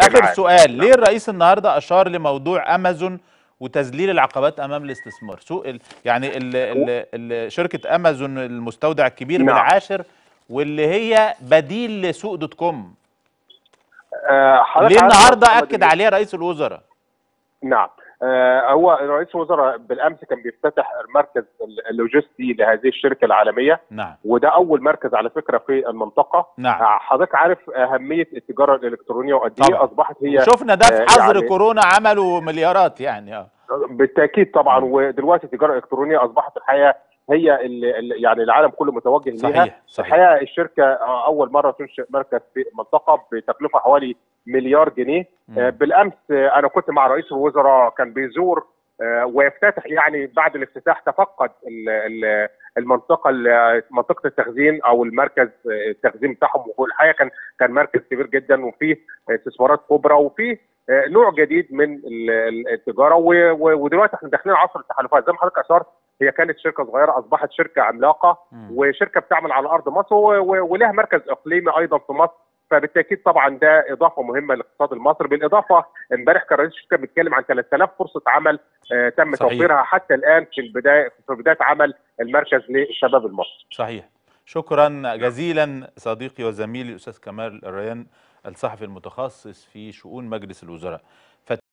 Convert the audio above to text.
اخر العام. سؤال نعم. ليه الرئيس النهارده اشار لموضوع امازون وتذليل العقبات امام الاستثمار سوق ال... يعني ال... ال... ال... شركه امازون المستودع الكبير نعم. بالعاشر واللي هي بديل لسوق دوت كوم آه، حضرتك ليه عارف يا النهارده محمد اكد إن- عليها رئيس الوزراء نعم آه، هو رئيس الوزراء بالامس كان بيفتتح المركز اللوجستي لهذه الشركه العالميه نعم وده اول مركز على فكره في المنطقه نعم آه، حضرتك عارف اهميه التجاره الالكترونيه وقد ايه طبعا. اصبحت هي شفنا ده في آه، حظر يعني- كورونا عملوا مليارات يعني اه بالتاكيد طبعا ودلوقتي التجاره الالكترونيه اصبحت الحقيقه هي اللي اللي- يعني العالم كله متوجه ليها صحيح صحيح الحقيقه الشركه آه، اول مره تنشئ مركز في المنطقه بتكلفه حوالي مليار جنيه آه، مم. بالامس آه، انا كنت مع رئيس الوزراء كان بيزور آه، ويفتتح يعني بعد الافتتاح تفقد ال- ال- المنطقه ال- منطقه التخزين او المركز آه، التخزين بتاعهم والحقيقه كان كان مركز كبير جدا وفيه استثمارات كبرى وفيه آه، نوع جديد من ال- ال- التجاره و- و- ودلوقتي احنا داخلين عصر التحالفات زي ما حضرتك اشرت هي كانت شركه صغيره اصبحت شركه عملاقه مم. وشركه بتعمل على ارض مصر و- و- ولها مركز اقليمي ايضا في مصر فبالتاكيد طبعا ده اضافه مهمه للاقتصاد المصري بالاضافه امبارح كان رئيس الشركه بيتكلم عن 3000 فرصه عمل آه تم صحيح. توفيرها حتى الان في البدايه في بدايه عمل المركز للشباب المصري صحيح شكرا جزيلا صديقي وزميلي الاستاذ كمال الريان الصحفي المتخصص في شؤون مجلس الوزراء